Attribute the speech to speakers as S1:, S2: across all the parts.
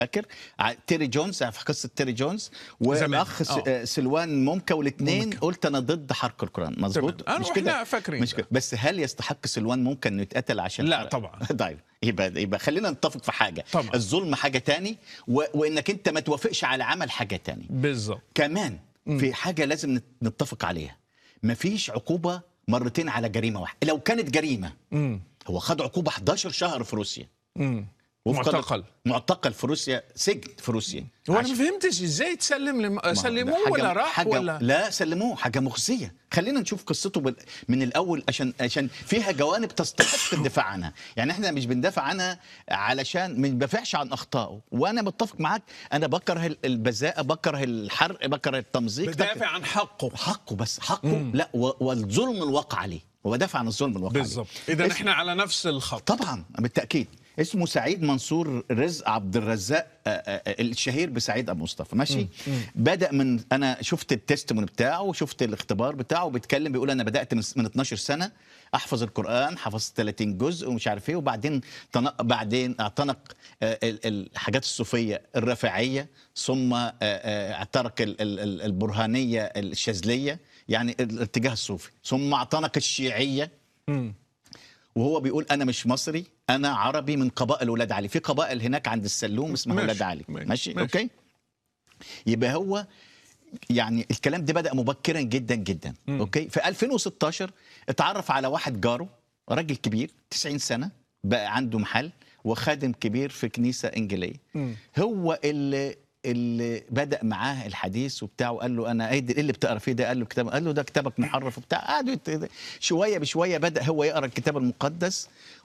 S1: فاكر ع- تيري جونز في قصه تيري جونز
S2: زمان.
S1: والاخ س-
S2: آه.
S1: آه، سلوان ممكا والاثنين
S2: ممكا.
S1: قلت انا ضد حرق القران مظبوط
S2: تمام. أنا وإحنا فاكرين
S1: مش
S2: ده.
S1: كده بس هل يستحق سلوان ممكن انه يتقتل عشان
S2: لا
S1: حرق؟
S2: طبعا.
S1: طيب يبقى يبقى خلينا نتفق في حاجه
S2: طبعا.
S1: الظلم حاجه تاني و... وانك انت ما توافقش على عمل حاجه تاني
S2: بالظبط
S1: كمان في حاجه لازم نت- نتفق عليها مفيش عقوبه مرتين على جريمه واحده لو كانت جريمه
S2: مم.
S1: هو خد عقوبه 11 شهر في روسيا
S2: مم.
S1: وفقاً-
S2: معتقل
S1: معتقل في روسيا سجن في روسيا
S2: هو انا ما
S1: عشان-
S2: فهمتش ازاي تسلم لم...
S1: ما-
S2: سلموه
S1: حاجة-
S2: ولا راح
S1: حاجة
S2: ولا
S1: لا سلموه حاجه مخزيه خلينا نشوف قصته بال- من الاول عشان عشان فيها جوانب تستحق الدفاع عنها يعني احنا مش بندافع عنها علشان ما بندافعش عن اخطائه وانا متفق معاك انا بكره ال- البذاءه بكره الحرق بكره التمزيق
S2: بدافع عن حقه
S1: حقه بس حقه لا و- والظلم الواقع عليه وبدافع عن الظلم الواقع
S2: بالظبط
S1: عليه
S2: اذا
S1: اسم-
S2: احنا على نفس الخط
S1: طبعا بالتاكيد اسمه سعيد منصور رزق عبد الرزاق آه، آه، الشهير بسعيد ابو مصطفى ماشي بدا من انا شفت التستمون بتاعه وشفت الاختبار بتاعه بيتكلم بيقول انا بدات من من 12 سنه احفظ القران حفظت 30 جزء ومش عارف ايه وبعدين تنق بعدين اعتنق آه، ال- الحاجات الصوفيه الرافعيه ثم آه، آه، اعتنق ال- ال- ال- البرهانيه الشاذليه يعني الاتجاه الصوفي ثم اعتنق الشيعيه
S2: مم.
S1: وهو بيقول انا مش مصري انا عربي من قبائل ولاد علي في قبائل هناك عند السلوم اسمها
S2: ماشي،
S1: ولاد علي
S2: ماشي،
S1: ماشي,
S2: ماشي.
S1: اوكي يبقى هو يعني الكلام ده بدا مبكرا جدا جدا اوكي في 2016 اتعرف على واحد جاره راجل كبير 90 سنه بقى عنده محل وخادم كبير في كنيسه انجيليه
S2: مم.
S1: هو اللي اللي بدا معاه الحديث وبتاع وقال له انا ايه ده- إيه اللي بتقرا فيه ده قال له كتاب قال له ده كتابك محرف وبتاع قعدوا يت- شويه بشويه بدا هو يقرا الكتاب المقدس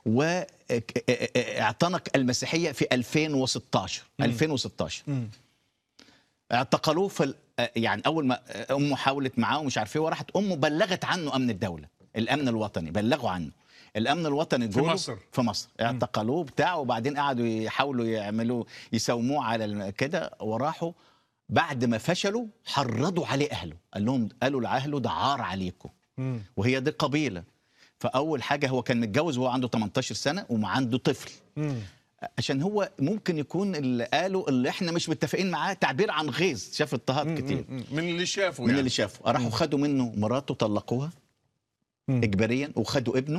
S1: واعتنق المسيحيه في 2016 2016
S2: مم.
S1: اعتقلوه في ال- يعني اول ما امه حاولت معاه ومش عارف ايه وراحت امه بلغت عنه امن الدوله الامن الوطني بلغوا عنه الامن الوطني
S2: في
S1: جوله
S2: مصر.
S1: في مصر اعتقلوه بتاع وبعدين قعدوا يحاولوا يعملوا يساوموه على الم- كده وراحوا بعد ما فشلوا حرضوا عليه اهله قال لهم قالوا لاهله ده عار عليكم
S2: مم.
S1: وهي دي قبيله فاول حاجه هو كان متجوز وهو عنده 18 سنه وعنده طفل
S2: مم.
S1: عشان هو ممكن يكون اللي قاله اللي احنا مش متفقين معاه تعبير عن غيظ شاف اضطهاد كتير
S2: مم. من اللي شافه
S1: من
S2: يعني.
S1: اللي شافه راحوا خدوا منه مراته طلقوها
S2: مم.
S1: اجباريا وخدوا ابنه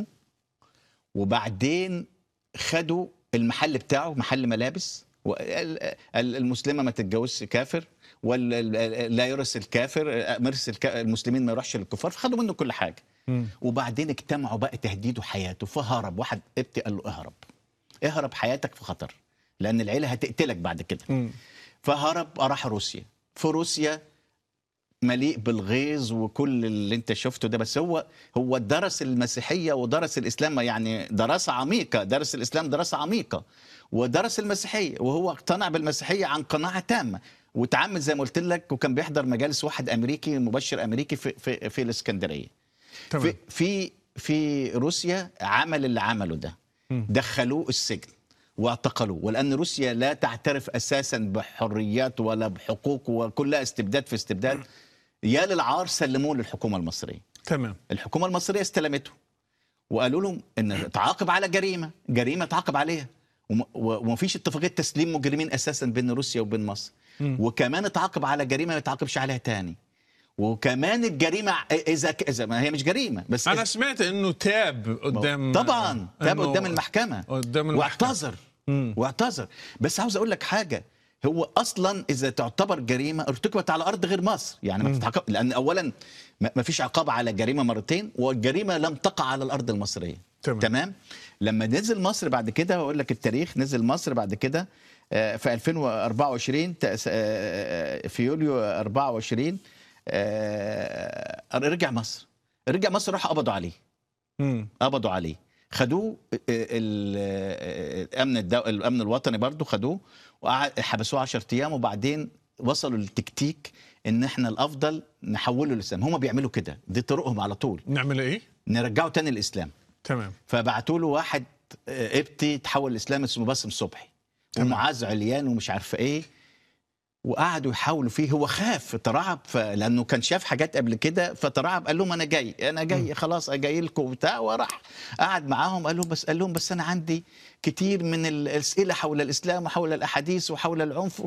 S1: وبعدين خدوا المحل بتاعه محل ملابس وال- ال- المسلمه ما تتجوزش كافر ولا لا يرث الكافر مرث الك- المسلمين ما يروحش للكفار فخدوا منه كل حاجه
S2: مم.
S1: وبعدين اجتمعوا بقى تهديده حياته فهرب واحد ابتي قال له اهرب اهرب حياتك في خطر لان العيله هتقتلك بعد كده
S2: مم.
S1: فهرب راح روسيا في روسيا مليء بالغيظ وكل اللي انت شفته ده بس هو هو درس المسيحيه ودرس الاسلام يعني دراسه عميقه درس الاسلام دراسه عميقه ودرس المسيحيه وهو اقتنع بالمسيحيه عن قناعه تامه وتعامل زي ما قلت لك وكان بيحضر مجالس واحد امريكي مبشر امريكي في في, في الاسكندريه
S2: تمام
S1: في في في روسيا عمل اللي عمله ده دخلوه السجن واعتقلوه ولان روسيا لا تعترف اساسا بحريات ولا بحقوق وكلها استبداد في استبداد يا للعار سلموه للحكومه المصريه
S2: تمام
S1: الحكومه المصريه استلمته وقالوا لهم ان تعاقب على جريمه جريمه تعاقب عليها وم- و- ومفيش اتفاقيه تسليم مجرمين اساسا بين روسيا وبين مصر وكمان اتعاقب على جريمه ما يتعاقبش عليها تاني وكمان الجريمه اذا ك- اذا ما هي مش جريمه بس
S2: انا سمعت انه تاب قدام
S1: طبعا تاب
S2: إنه-
S1: قدام المحكمه
S2: قدام المحكمة.
S1: واعتذر
S2: مم.
S1: واعتذر بس عاوز اقول لك حاجه هو اصلا اذا تعتبر جريمه ارتكبت على ارض غير مصر يعني ما تتعاقب لان اولا ما ما فيش عقاب على جريمه مرتين والجريمه لم تقع على الارض المصريه
S2: تمام.
S1: تمام لما نزل مصر بعد كده اقول لك التاريخ نزل مصر بعد كده آه، في 2024 تأس- آه، في يوليو 24 آه، رجع مصر رجع مصر راح قبضوا عليه
S2: مم.
S1: قبضوا عليه خدوه ال- ال- الامن الدو... الامن الوطني برضو خدوه وقعد حبسوه 10 ايام وبعدين وصلوا للتكتيك ان احنا الافضل نحوله للاسلام هم بيعملوا كده دي طرقهم على طول
S2: نعمل ايه
S1: نرجعه تاني الاسلام
S2: تمام
S1: فبعتوا له واحد آه، ابتي تحول الاسلام اسمه باسم صبحي ومعاذ عليان ومش عارفه ايه وقعدوا يحاولوا فيه هو خاف ترعب ف- لانه كان شاف حاجات قبل كده فترعب قال لهم انا جاي انا جاي خلاص جاي لكم وبتاع وراح قعد معاهم قال لهم بس قال لهم بس انا عندي كتير من الاسئله حول الاسلام وحول الاحاديث وحول العنف